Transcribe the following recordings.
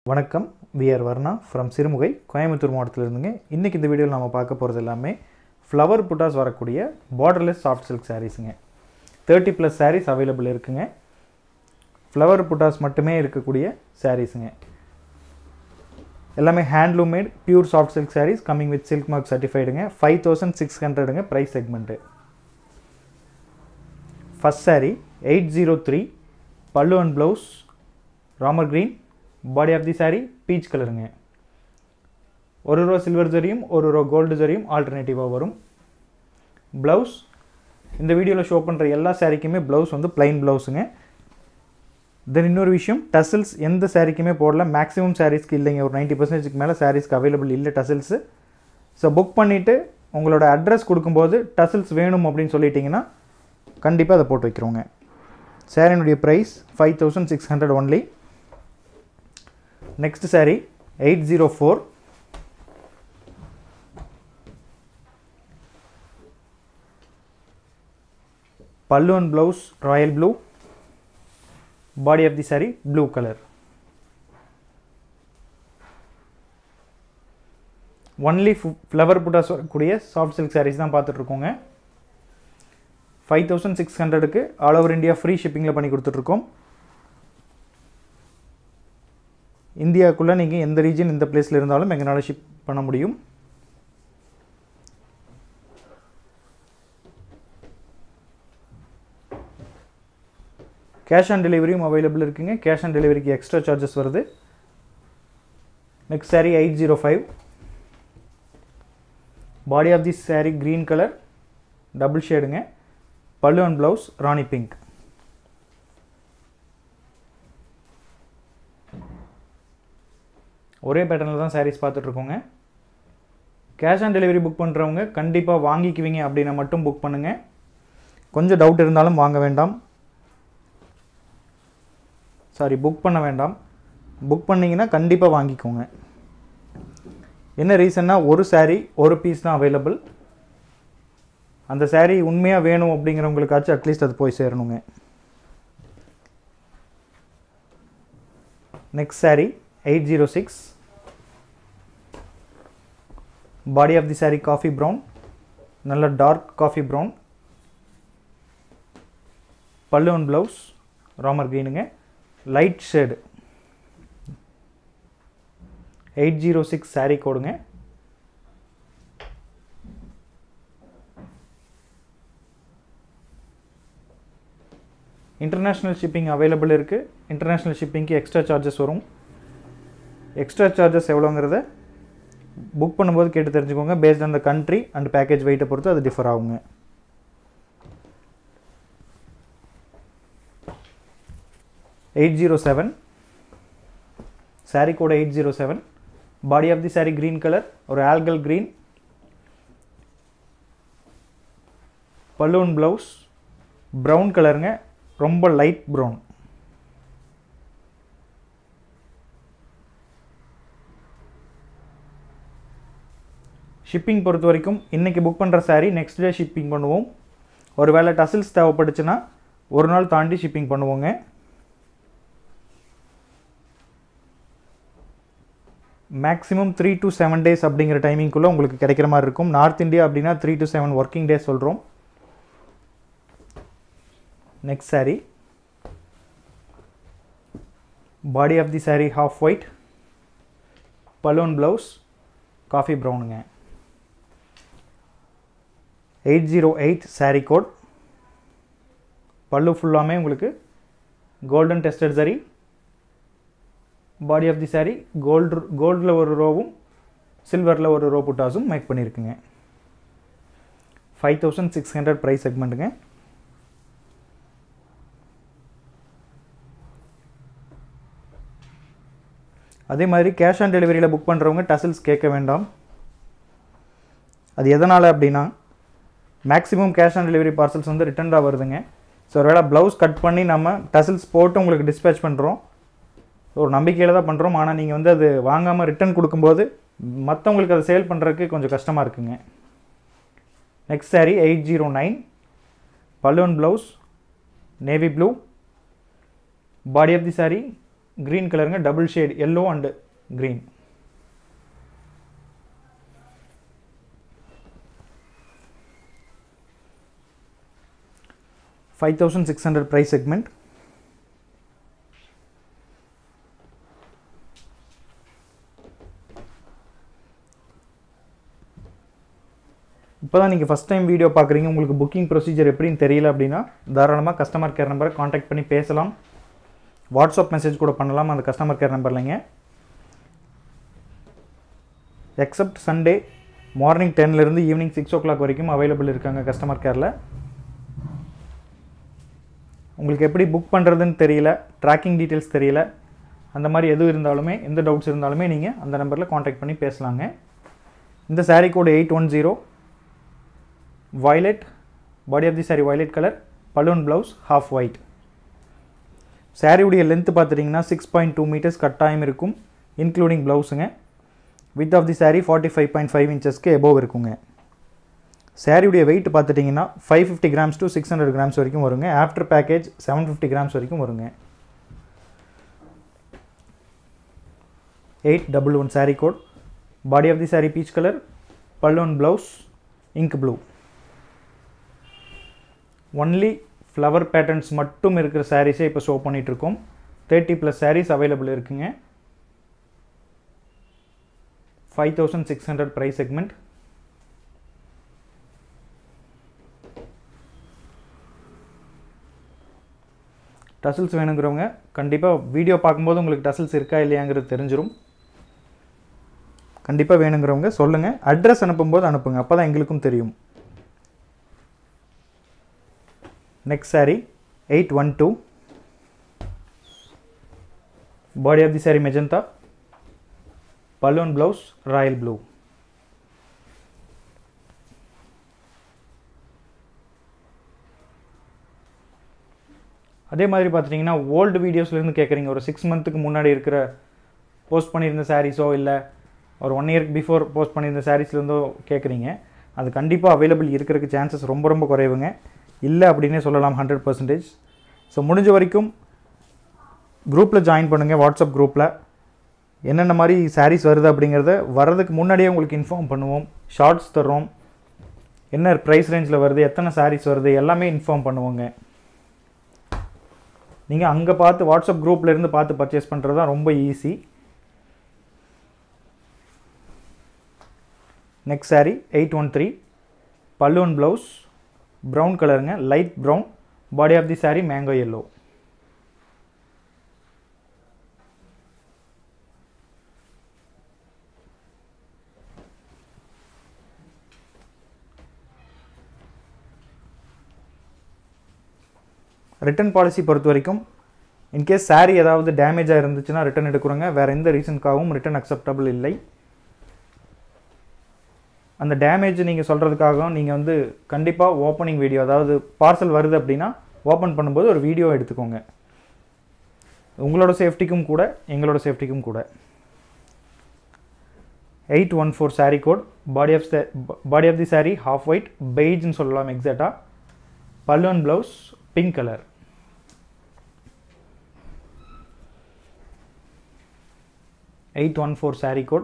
வணக்கம் VR Varna from Sirumugai Coimbatore மாவட்டத்தில் இருந்துங்க இன்றைக்கி இந்த வீடியோவில் நம்ம பார்க்க போகிறது எல்லாமே ஃப்ளவர் புட்டாஸ் வரக்கூடிய பார்டர்லெஸ் சாஃப்ட் சில்க் சாரீஸுங்க தேர்ட்டி ப்ளஸ் சாரீஸ் அவைலபிள் இருக்குங்க ஃப்ளவர் புட்டாஸ் மட்டுமே இருக்கக்கூடிய சாரீஸுங்க எல்லாமே handloom made pure soft silk sarees coming with silk mark சர்டிஃபைடுங்க ஃபைவ் தௌசண்ட் சிக்ஸ் ஹண்ட்ரடுங்க price segment first saree eight zero three pallu and blouse Ramar green body of the saree peach கலருங்க ஒரு ரோ சில்வர் ஜரியும் ஒரு ரோ கோல்டு ஜரியும் ஆல்டர்னேட்டிவாக வரும் ப்ளவுஸ் இந்த வீடியோவில் ஷோ பண்ணுற எல்லா சாரீக்குமே ப்ளவுஸ் வந்து ப்ளைன் ப்ளவுஸுங்க தென் இன்னொரு விஷயம் டசில்ஸ் எந்த சாரீக்குமே போடல மேக்ஸிமம் சாரீஸ்க்கு இல்லைங்க ஒரு நைன்ட்டி பர்சன்டேஜ்க்கு மேலே சாரீஸ்க்கு அவைலபிள் இல்லை டசில்ஸு ஸோ புக் பண்ணிவிட்டு உங்களோட அட்ரஸ் கொடுக்கும்போது டசில்ஸ் வேணும் அப்படின்னு சொல்லிட்டிங்கன்னா கண்டிப்பாக அதை போட்டு வைக்கிறோங்க சாரினுடைய price five thousand six hundred only next saree eight zero four pallu and blouse royal blue body of the saree blue colour only flower buttas வரக்கூடிய சாஃப்ட் சில்க் சாரீஸ் தான் பார்த்துட்ருக்கோங்க ஃபைவ் தௌசண்ட் சிக்ஸ் ஹண்ட்ரடுக்கு ஆல் ஓவர் இந்தியா ஃப்ரீ ஷிப்பிங்கில் பண்ணி கொடுத்துட்ருக்கோம் இந்தியாவுக்குள்ளே நீங்கள் எந்த ரீஜன் எந்த பிளேஸில் இருந்தாலும் எங்களால் ஷிப் பண்ண முடியும் கேஷ் ஆன் டெலிவரியும் அவைலபிள் இருக்குங்க கேஷ் ஆன் டெலிவரிக்கு எக்ஸ்ட்ரா சார்ஜஸ் வருது next saree eight zero five body of the saree green colour double ஷேடுங்க pallu and blouse rani pink ஒரே பேட்டர்னில் தான் சாரீஸ் பார்த்துட்ருக்கோங்க கேஷ் ஆன் டெலிவரி புக் பண்ணுறவங்க கண்டிப்பாக வாங்கிக்குவீங்க அப்படின்னா மட்டும் புக் பண்ணுங்கள் கொஞ்சம் டவுட் இருந்தாலும் வாங்க வேண்டாம் சாரி புக் பண்ண வேண்டாம் புக் பண்ணிங்கன்னா கண்டிப்பாக வாங்கிக்கோங்க என்ன ரீசன்னா ஒரு சாரீ ஒரு பீஸ் தான் அவைலபிள் அந்த சாரீ உண்மையாக வேணும் அப்படிங்கிறவங்களுக்காச்சும் அட்லீஸ்ட் அது போய் சேரணுங்க next saree eight zero six body of the saree coffee brown நல்ல dark coffee brown pallu and blouse Ramar க்ரீனுங்க light shade eight zero six saree கோடுங்க இன்டர்நேஷ்னல் ஷிப்பிங் அவைலபிள் இருக்குது இன்டர்நேஷ்னல் ஷிப்பிங்க்கு எக்ஸ்ட்ரா சார்ஜஸ் வரும் எக்ஸ்ட்ரா சார்ஜஸ் எவ்வளோங்கிறத புக் பண்ணும்போது கேட்டு தெரிஞ்சுக்கோங்க based on the country and package வெயிட்டை பொறுத்து அது டிஃபர் ஆகுங்க eight zero seven saree code eight zero seven body of the saree green colour ஒரு ஆல்கல் க்ரீன் பலூன் ப்ளவுஸ் ப்ரௌன் கலருங்க ரொம்ப லைட் ப்ரௌன் ஷிப்பிங் பொறுத்த வரைக்கும் இன்றைக்கி புக் பண்ணுற சாரீ நெக்ஸ்ட் டே ஷிப்பிங் பண்ணுவோம் ஒரு வேளை டசில்ஸ் தேவைப்பட்டுச்சுன்னா ஒரு நாள் தாண்டி ஷிப்பிங் பண்ணுவோங்க maximum three to seven days அப்படிங்கிற டைமிங்குள்ளே உங்களுக்கு கிடைக்கிற மாதிரி இருக்கும் நார்த் இந்தியா அப்படின்னா three to seven working days சொல்கிறோம் next saree body of the saree half white balloon blouse coffee ப்ரௌனுங்க eight zero eight saree code pallu ஃபுல்லாமே உங்களுக்கு கோல்டன் டெஸ்டட் சரி body of the saree gold கோல்டில் ஒரு ரோவும் சில்வரில் ஒரு ரோ புட்டாஸும் மேக் பண்ணியிருக்குங்க five thousand six hundred price செக்மெண்ட்டுங்க அதே மாதிரி கேஷ் ஆன் டெலிவரியில் புக் பண்ணுறவங்க டசில்ஸ் கேட்க வேண்டாம் அது எதனால் அப்படின்னா maximum cash on delivery parcels வந்து ரிட்டர்னாக வருதுங்க ஸோ ஒருவேளை ப்ளவுஸ் கட் பண்ணி நம்ம டசில்ஸ் போட்டு உங்களுக்கு டிஸ்பேச் பண்ணுறோம் ஒரு நம்பிக்கையில் தான் பண்ணுறோம் ஆனால் நீங்கள் வந்து அது வாங்காமல் ரிட்டர்ன் கொடுக்கும்போது மற்றவங்களுக்கு அதை சேல் பண்ணுறதுக்கு கொஞ்சம் கஷ்டமாக இருக்குங்க next saree eight zero nine balloon blouse navy blue body of the saree green கலருங்க double shade yellow and green five thousand six hundred price segment இப்போ தான் நீங்கள் ஃபஸ்ட் டைம் வீடியோ பார்க்குறீங்க உங்களுக்கு புக்கிங் ப்ரொசீஜர் எப்படின்னு தெரியல அப்படின்னா தாராளமாக கஸ்டமர் கேர் நம்பரை காண்டாக்ட் பண்ணி பேசலாம் வாட்ஸ்அப் மெசேஜ் கூட பண்ணலாம் அந்த கஸ்டமர் கேர் நம்பர்லைங்க எக்ஸப்ட் சண்டே மார்னிங் டென்லேருந்து ஈவினிங் சிக்ஸ் ஓ கிளாக் வரைக்கும் அவைலபிள் இருக்காங்க கஸ்டமர் கேரில் உங்களுக்கு எப்படி புக் பண்ணுறதுன்னு தெரியல ட்ராக்கிங் டீட்டெயில்ஸ் தெரியல அந்த மாதிரி எதுவும் இருந்தாலுமே எந்த டவுட்ஸ் இருந்தாலுமே நீங்கள் அந்த நம்பரில் காண்டாக்ட் பண்ணி பேசலாங்க இந்த saree code eight one zero violet body of the saree violet colour balloon blouse half white சாரியுடைய லென்த் பார்த்துட்டிங்கன்னா சிக்ஸ் பாயிண்ட் டூ மீட்டர்ஸ் கட்டாயம் இருக்கும் இன்க்ளூடிங் ப்ளவுஸுங்க with of the saree forty five point five இன்ச்சஸ்க்கு above இருக்குங்க சாரியுடைய weight பார்த்துட்டிங்கன்னா five fifty grams to six hundred grams வரைக்கும் வருங்க after package seven fifty grams வரைக்கும் வருங்க eight double one saree code body of the saree peach colour balloon blouse ink blue only flower patterns மட்டும் இருக்கிற சாரீஸே இப்போ show பண்ணிகிட்ருக்கோம் thirty plus sarees available இருக்குங்க five thousand six hundred price segment details வேணுங்கிறவங்க கண்டிப்பாக வீடியோ பார்க்கும்போது உங்களுக்கு டசல்ஸ் இருக்கா இல்லையாங்கிறது தெரிஞ்சிரும் கண்டிப்பாக வேணுங்கிறவங்க சொல்லுங்கள் அட்ரஸ் அனுப்பும்போது அனுப்புங்க அப்போ தான் எங்களுக்கும் தெரியும் next saree eight one two body of the saree magenta balloon blouse royal blue அதே மாதிரி பார்த்துட்டிங்கன்னா ஓல்டு வீடியோஸ்லேருந்து கேட்குறீங்க ஒரு சிக்ஸ் மந்த்துக்கு முன்னாடி இருக்கிற போஸ்ட் பண்ணியிருந்த சாரீஸோ இல்லை ஒரு ஒன் இயர்க்கு பிஃபோர் போஸ்ட் பண்ணியிருந்த சாரீஸ்லேருந்தோ கேட்குறீங்க அது கண்டிப்பாக அவைலபிள் இருக்கிறதுக்கு சான்சஸ் ரொம்ப ரொம்ப குறைவுங்க இல்லை அப்படின்னே சொல்லலாம் ஹண்ட்ரட் பர்சன்டேஜ் ஸோ முடிஞ்ச வரைக்கும் குரூப்பில் ஜாயின் பண்ணுங்கள் வாட்ஸ்அப் குரூப்பில் என்னென்ன மாதிரி சாரீஸ் வருது அப்படிங்கிறத வர்றதுக்கு முன்னாடியே உங்களுக்கு இன்ஃபார்ம் பண்ணுவோம் ஷார்ட்ஸ் தர்றோம் என்ன ப்ரைஸ் ரேஞ்சில் வருது எத்தனை சாரீஸ் வருது எல்லாமே இன்ஃபார்ம் பண்ணுவோங்க நீங்கள் அங்கே பார்த்து வாட்ஸ்அப் குரூப்பில் இருந்து பார்த்து பர்ச்சேஸ் பண்ணுறது தான் ரொம்ப easy next saree eight one three balloon blouse brown கலருங்க light brown body of the saree mango yellow return policy பொறுத்த வரைக்கும் இன்கேஸ் saree ஏதாவது டேமேஜாக இருந்துச்சுன்னா ரிட்டர்ன் எடுக்கிறோங்க வேறு எந்த ரீசனுக்காகவும் ரிட்டர்ன் அக்செப்டபிள் இல்லை அந்த டேமேஜ் நீங்கள் சொல்கிறதுக்காகவும் நீங்கள் வந்து கண்டிப்பாக ஓப்பனிங் வீடியோ அதாவது பார்சல் வருது அப்படின்னா ஓப்பன் பண்ணும்போது ஒரு வீடியோ எடுத்துக்கோங்க உங்களோட சேஃப்டிக்கும் கூட எங்களோட சேஃப்டிக்கும் கூட eight one four saree code body of body of the saree half white பெய்ஜ்னு சொல்லலாம் எக்ஸாக்டாக பல்லுவன் blouse pink colour eight one four saree code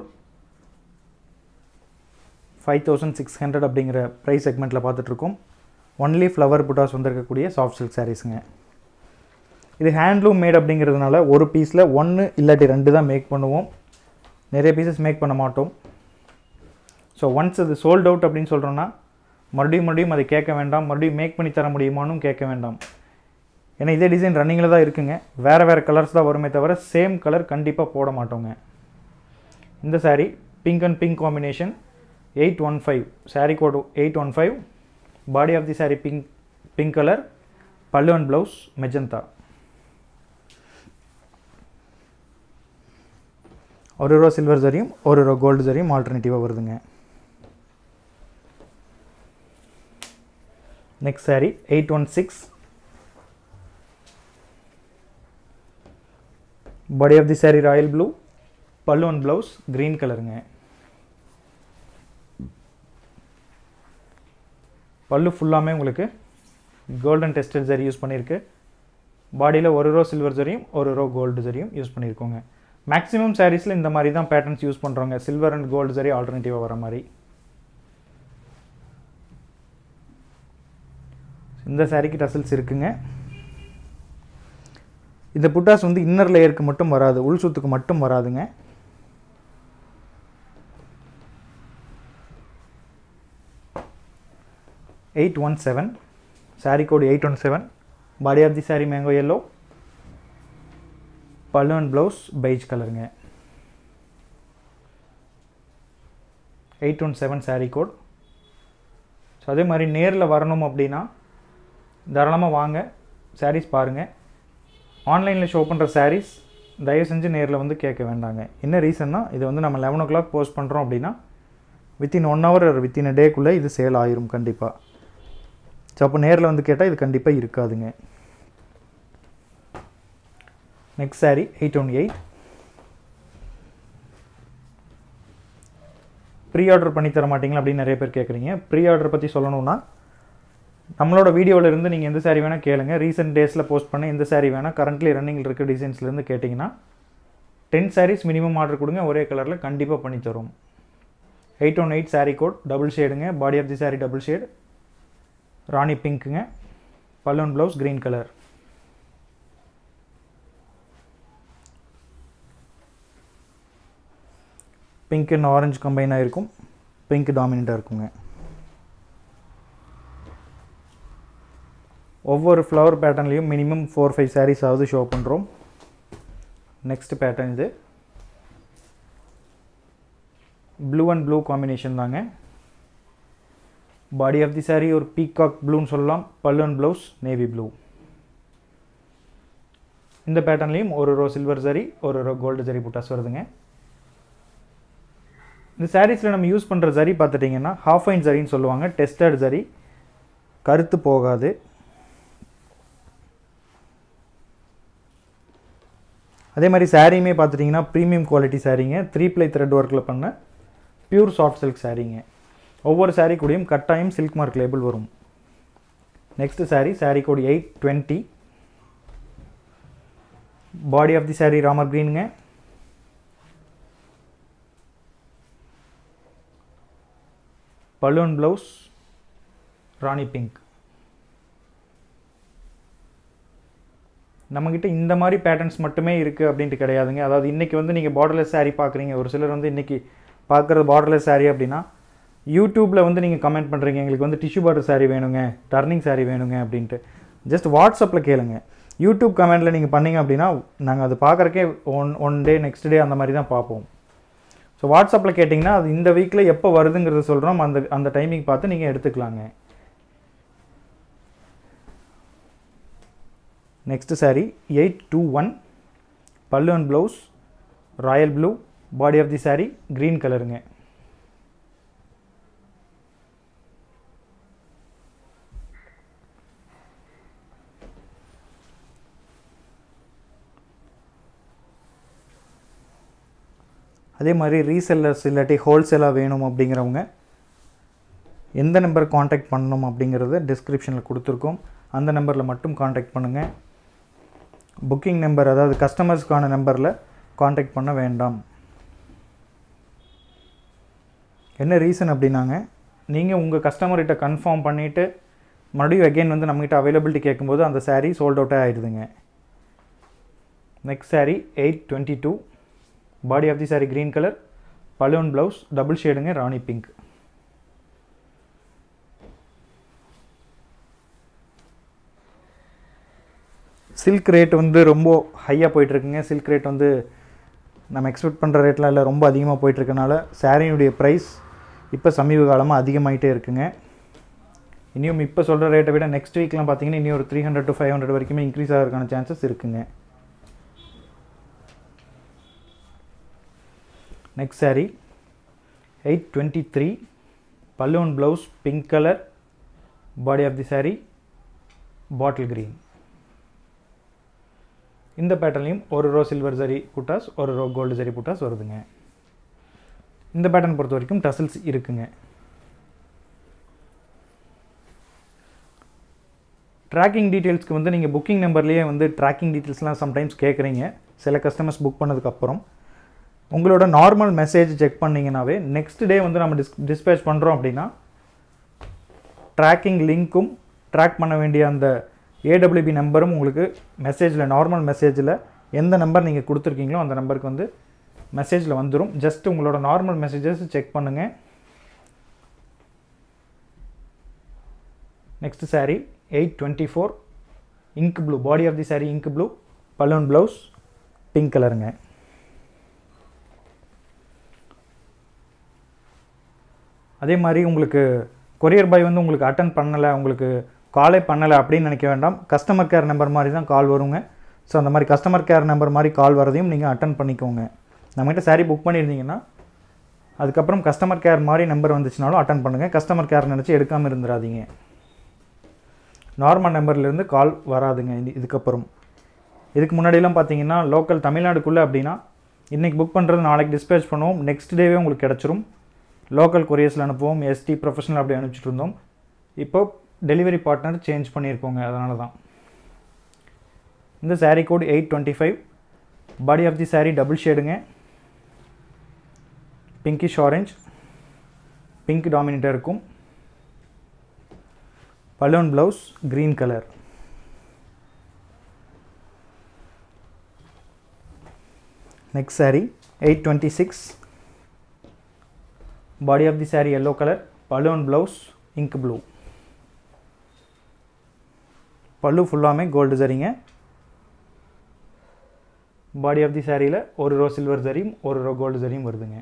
five thousand six hundred அப்படிங்கிற ப்ரைஸ் செக்மெண்ட்டில் பார்த்துட்ருக்கோம் ஒன்லி ஃப்ளவர் புட்டாஸ் வந்திருக்கக்கூடிய சாஃப்ட் சில்க் சாரீஸுங்க இது ஹேண்ட்லூம் மேட் அப்படிங்கிறதுனால ஒரு பீஸில் ஒன்று இல்லாட்டி ரெண்டு தான் மேக் பண்ணுவோம் நிறைய பீசஸ் மேக் பண்ண மாட்டோம் ஸோ ஒன்ஸ் அது சோல்ட் அவுட் அப்படின்னு சொல்கிறோன்னா மறுபடியும் மறுபடியும் அதை கேட்க வேண்டாம் மறுபடியும் மேக் பண்ணி தர முடியுமானும் கேட்க வேண்டாம் ஏன்னா இதே டிசைன் ரன்னிங்கில் தான் இருக்குங்க வேறு வேறு கலர்ஸ் தான் வருமே தவிர சேம் கலர் கண்டிப்பாக போட மாட்டோங்க இந்த saree pink and pink combination eight one five saree code eight one five body of the saree pink pink colour pallu and blouse magenta ஒரு ரூபா சில்வர் ஜரியும் ஒரு ரூபா கோல்டு ஜரியும் ஆல்டர்னேட்டிவாக வருதுங்க next saree eight one six body of the saree royal blue pallu and blouse green கலருங்க பல்லு ஃபுல்லாமே உங்களுக்கு கோல்டன் டெஸ்டட் ஜரி யூஸ் பண்ணியிருக்கு பாடியில் ஒரு ரோ சில்வர் ஜரியும் ஒரு ரோ கோல்டு ஜரியும் யூஸ் பண்ணியிருக்கோங்க மேக்ஸிமம் சாரீஸில் இந்த மாதிரி தான் பேட்டர்ன்ஸ் யூஸ் பண்ணுறோங்க சில்வர் அண்ட் கோல்டு ஜரி ஆல்டர்னேட்டிவாக வர மாதிரி இந்த சாரீக்கு டசல்ஸ் இருக்குங்க இந்த புட்டாஸ் வந்து இன்னர் லேயருக்கு மட்டும் வராது உள் சுத்துக்கு மட்டும் வராதுங்க eight one seven saree code eight one seven body of the saree mango yellow pallu and blouse beige கலருங்க eight one seven saree code so அதே மாதிரி நேரில் வரணும் அப்படின்னா தாராளமாக வாங்க சாரீஸ் பாருங்கள் ஆன்லைனில் ஷோ பண்ணுற சாரீஸ் தயவு செஞ்சு நேரில் வந்து கேட்க வேண்டாங்க என்ன ரீசன்னா இது வந்து நம்ம லெவன் ஓ கிளாக் போஸ்ட் பண்ணுறோம் அப்படின்னா within one hour within a டேக்குள்ளே இது சேல் ஆயிரும் கண்டிப்பாக ஸோ அப்போ நேரில் வந்து கேட்டால் இது கண்டிப்பாக இருக்காதுங்க next saree eight one eight pre order பண்ணி தர மாட்டீங்களா அப்படின்னு நிறைய பேர் கேட்குறீங்க ப்ரீ ஆர்டர் பற்றி சொல்லணும்னா நம்மளோட வீடியோவில் இருந்து நீங்கள் எந்த சாரீ வேணால் கேளுங்க ரீசெண்ட் டேஸில் போஸ்ட் பண்ண எந்த சாரீ வேணால் கரண்ட்லி ரன்னிங்கில் இருக்க டிசைன்ஸ்லேருந்து கேட்டிங்கன்னா டென் சாரீஸ் மினிமம் ஆர்டர் கொடுங்க ஒரே கலரில் கண்டிப்பாக பண்ணி தரும் eight one eight saree code double ஷேடுங்க body of the saree double shade rani பிங்க்குங்க balloon blouse green colour pink and orange கம்பைனாக இருக்கும் பிங்க் டாமினண்ட்டாக இருக்குங்க ஒவ்வொரு ஃப்ளவர் பேட்டர்ன்லேயும் மினிமம் ஃபோர் ஃபைவ் சாரீஸ் ஆகுது ஷோ பண்ணுறோம் நெக்ஸ்ட் பேட்டர்ன் இது ப்ளூ அண்ட் ப்ளூ காம்பினேஷன் தாங்க பாடி ஆஃப் தி சாரீ ஒரு பீகாக் ப்ளூன்னு சொல்லலாம் பல்லு அண்ட் ப்ளவுஸ் நேவி ப்ளூ இந்த பேட்டர்ன்லேயும் ஒரு ரோ சில்வர் ஜரி ஒரு ரோ கோல்டு ஜரி புட்டாஸ் வருதுங்க இந்த சாரீஸில் நம்ம யூஸ் பண்ணுற ஜரி பார்த்துட்டிங்கன்னா ஹாஃப் ஐன் ஜரின்னு சொல்லுவாங்க டெஸ்டட் ஜரி கருத்து போகாது அதே மாதிரி சாரியுமே பார்த்துட்டிங்கன்னா ப்ரீமியம் குவாலிட்டி சாரீங்க த்ரீ ப்ளை த்ரெட் ஒர்க்கில் பண்ண பியூர் சாஃப்ட் சில்க் சாரீங்க ஒவ்வொரு சாரீ கூடயும் கட்டாயம் சில்க் மார்க் லேபிள் வரும் next saree saree code eight twenty body of the saree Ramar க்ரீனுங்க பலூன் ப்ளவுஸ் ராணி பிங்க் நம்மக்கிட்ட இந்த மாதிரி பேட்டர்ன்ஸ் மட்டுமே இருக்குது அப்படின்ட்டு கிடையாதுங்க அதாவது இன்றைக்கி வந்து நீங்கள் பார்டர்லெஸ் சாரீ பார்க்குறீங்க ஒரு சிலர் வந்து இன்றைக்கி பார்க்குறது பார்டர்லெஸ் சாரீ அப்படின்னா யூடியூப்பில் வந்து நீங்கள் கமெண்ட் பண்ணுறீங்க எங்களுக்கு வந்து டிஷ்யூ பார்டர் சாரீ வேணுங்க டர்னிங் சாரீ வேணுங்க அப்படின்ட்டு ஜஸ்ட் வாட்ஸ்அப்பில் கேளுங்க யூடியூப் கமெண்ட்டில் நீங்கள் பண்ணீங்க அப்படின்னா நாங்கள் அது பார்க்குறக்கே one one day next day அந்த மாதிரி தான் பார்ப்போம் ஸோ வாட்ஸ்அப்பில் கேட்டிங்கன்னா அது இந்த வீக்கில் எப்போ வருதுங்கிறத சொல்கிறோம் அந்த அந்த டைமிங் பார்த்து நீங்கள் எடுத்துக்கலாங்க next saree eight two one pallu and blouse royal blue body of the saree green கலருங்க அதே மாதிரி ரீசெல்லர்ஸ் இல்லாட்டி ஹோல்சேலாக வேணும் அப்படிங்கிறவங்க எந்த நம்பர் காண்டாக்ட் பண்ணணும் அப்படிங்கிறத டிஸ்கிரிப்ஷனில் கொடுத்துருக்கோம் அந்த நம்பரில் மட்டும் காண்டாக்ட் பண்ணுங்கள் புக்கிங் நம்பர் அதாவது கஸ்டமர்ஸ்க்கான நம்பரில் காண்டாக்ட் பண்ண வேண்டாம் என்ன ரீசன் அப்படின்னாங்க நீங்கள் உங்கள் கஸ்டமர்கிட்ட கன்ஃபார்ம் பண்ணிவிட்டு மறுபடியும் அகெயின் வந்து நம்மகிட்ட அவைலபிலிட்டி கேட்கும்போது அந்த சாரீ சோல்ட் அவுட்டே ஆகிடுதுங்க next saree eight twenty two body of the saree green colour balloon blouse double ஷேடுங்க ராணி பிங்க் சில்க் ரேட் வந்து ரொம்ப ஹையாக போயிட்டுருக்குங்க சில்க் ரேட் வந்து நம்ம எக்ஸ்பெக்ட் பண்ணுற ரேட்லாம் இல்லை ரொம்ப அதிகமாக போயிட்டுருக்கனால சாரியினுடைய ப்ரைஸ் இப்போ சமீப காலமாக அதிகமாகிட்டே இருக்குங்க இனியும் இப்போ சொல்கிற ரேட்டை விட நெக்ஸ்ட் வீக்லாம் பார்த்தீங்கன்னா இனி ஒரு three hundred to five hundred வரைக்குமே இன்க்ரீஸ் ஆகிறதுக்கான சான்சஸ் இருக்குங்க next saree eight twenty three balloon blouse pink colour body of the saree bottle green இந்த பேட்டர்லையும் ஒரு ரோ சில்வர் ஜரி புட்டாஸ் ஒரு ரோ கோல்டு ஜரி புட்டாஸ் வருதுங்க இந்த பேட்டர்ன் பொறுத்த வரைக்கும் டசல்ஸ் இருக்குங்க ட்ராக்கிங் டீட்டெயில்ஸ்க்கு வந்து நீங்கள் புக்கிங் நம்பர்லேயே வந்து ட்ராக்கிங் டீட்டெயில்ஸ்லாம் சம்டைம்ஸ் கேட்குறீங்க சில கஸ்டமர்ஸ் புக் பண்ணதுக்கப்புறம் உங்களோட நார்மல் மெசேஜ் செக் பண்ணிங்கனாவே நெக்ஸ்ட் டே வந்து நம்ம டிஸ் டிஸ்பேச் பண்ணுறோம் அப்படின்னா ட்ராக்கிங் லிங்க்கும் ட்ராக் பண்ண வேண்டிய அந்த ஏடபிள்யூபி நம்பரும் உங்களுக்கு மெசேஜில் நார்மல் மெசேஜில் எந்த நம்பர் நீங்கள் கொடுத்துருக்கீங்களோ அந்த நம்பருக்கு வந்து மெசேஜில் வந்துடும் ஜஸ்ட் உங்களோட நார்மல் மெசேஜஸ் செக் பண்ணுங்கள் next saree eight twenty four ink blue body of the saree ink blue balloon blouse pink கலருங்க அதே மாதிரி உங்களுக்கு கொரியர் பாய் வந்து உங்களுக்கு அட்டன் பண்ணலை உங்களுக்கு காலே பண்ணலை அப்படின்னு நினைக்க வேண்டாம் கஸ்டமர் கேர் நம்பர் மாதிரி தான் கால் வருங்க ஸோ அந்த மாதிரி கஸ்டமர் கேர் நம்பர் மாதிரி கால் வரதையும் நீங்கள் அட்டன் பண்ணிக்கோங்க நம்மகிட்ட saree புக் பண்ணியிருந்தீங்கன்னா அதுக்கப்புறம் கஸ்டமர் கேர் மாதிரி நம்பர் வந்துச்சுனாலும் அட்டன் பண்ணுங்கள் கஸ்டமர் கேர் நினச்சி எடுக்காமல் இருந்துடாதீங்க நார்மல் நம்பர்லேருந்து கால் வராதுங்க இது இதுக்கப்புறம் இதுக்கு முன்னாடிலாம் பார்த்தீங்கன்னா லோக்கல் தமிழ்நாடுக்குள்ளே அப்படின்னா இன்றைக்கி புக் பண்ணுறது நாளைக்கு டிஸ்பேச் பண்ணுவோம் நெக்ஸ்ட் டேவே உங்களுக்கு கிடச்சிரும் லோக்கல் கொரியர்ஸில் அனுப்புவோம் எஸ்டி ப்ரொஃபஷனல் அப்படி அனுப்பிச்சிட்டு இருந்தோம் இப்போ டெலிவரி பார்ட்னர் சேஞ்ச் பண்ணியிருக்கோங்க அதனால தான் இந்த saree code eight twenty five body of the saree double ஷேடுங்க பிங்கிஷ் ஆரஞ்ச் பிங்க் டாமினேட்டாக இருக்கும் balloon blouse green colour next saree eight twenty six body of the saree yellow colour balloon blouse ink blue pallu ஃபுல்லாமே gold சரிங்க பாடி of தி சாரியில் ஒரு row silver சரியும் ஒரு row gold சரியும் வருதுங்க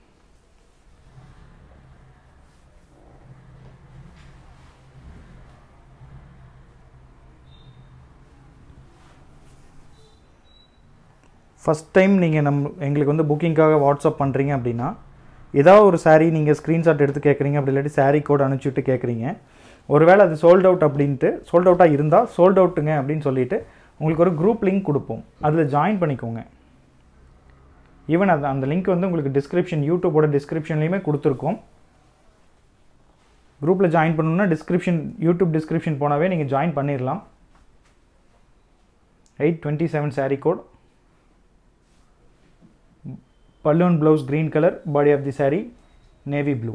ஃபஸ்ட் டைம் நீங்கள் நம் எங்களுக்கு வந்து புக்கிங்காக வாட்ஸ்அப் பண்ணுறீங்க அப்படின்னா ஏதாவது ஒரு saree நீங்கள் ஸ்க்ரீன்ஷாட் எடுத்து கேட்குறீங்க அப்படி இல்லாட்டி saree கோட் அனுப்பிச்சுட்டு கேட்குறீங்க ஒருவேளை அது சோல்ட் அவுட் அப்படின்ட்டு சோல்ட் அவுட்டாக இருந்தால் சோல்ட் அவுட்டுங்க அப்படின்னு சொல்லிட்டு உங்களுக்கு ஒரு குரூப் லிங்க் கொடுப்போம் அதில் ஜாயின் பண்ணிக்கோங்க ஈவன் அது அந்த லிங்க் வந்து உங்களுக்கு டிஸ்கிரிப்ஷன் யூடியூபோட டிஸ்கிரிப்ஷன்லேயுமே கொடுத்துருக்கோம் குரூப்பில் ஜாயின் பண்ணணும்னா டிஸ்கிரிப்ஷன் யூடியூப் டிஸ்கிரிப்ஷன் போனாவே நீங்கள் ஜாயின் பண்ணிடலாம் eight twenty seven saree code balloon blouse green colour body of the saree navy blue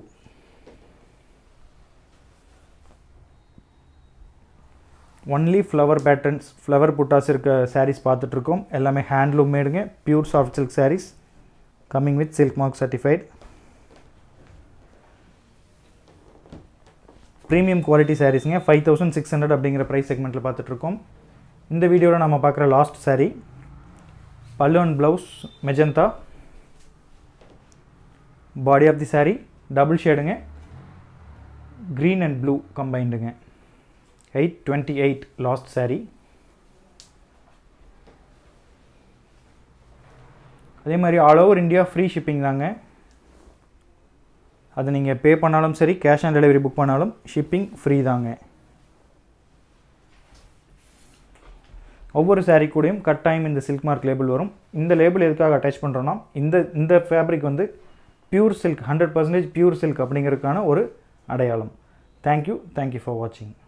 only flower patterns flower buttas இருக்க sarees பார்த்துட்ருக்கோம் எல்லாமே ஹேண்ட்லூம் மேடுங்க pure soft silk sarees coming with silk mark certified premium quality சாரீஸுங்க five thousand six hundred அப்படிங்கிற price செக்மெண்ட்டில் பார்த்துட்ருக்கோம் இந்த வீடியோவில் நம்ம பார்க்குற last saree pallu and blouse magenta body of the saree double ஷேடுங்க green and blue கம்பைண்டுங்க eight twenty eight last saree அதே மாதிரி all over India free shipping தாங்க அது நீங்கள் பே பண்ணாலும் சரி கேஷ் ஆன் டெலிவரி புக் பண்ணாலும் ஷிப்பிங் ஃப்ரீ தாங்க ஒவ்வொரு saree கூடயும் கட்டாயம் இந்த சில்க் மார்க் லேபிள் வரும் இந்த லேபிள் எதுக்காக அட்டாச் பண்ணுறோன்னா இந்த இந்த ஃபேப்ரிக் வந்து pure silk hundred percentage pure silk அப்படிங்கிறதுக்கான ஒரு அடையாளம் தேங்க்யூ தேங்க்யூ ஃபார் வாட்சிங்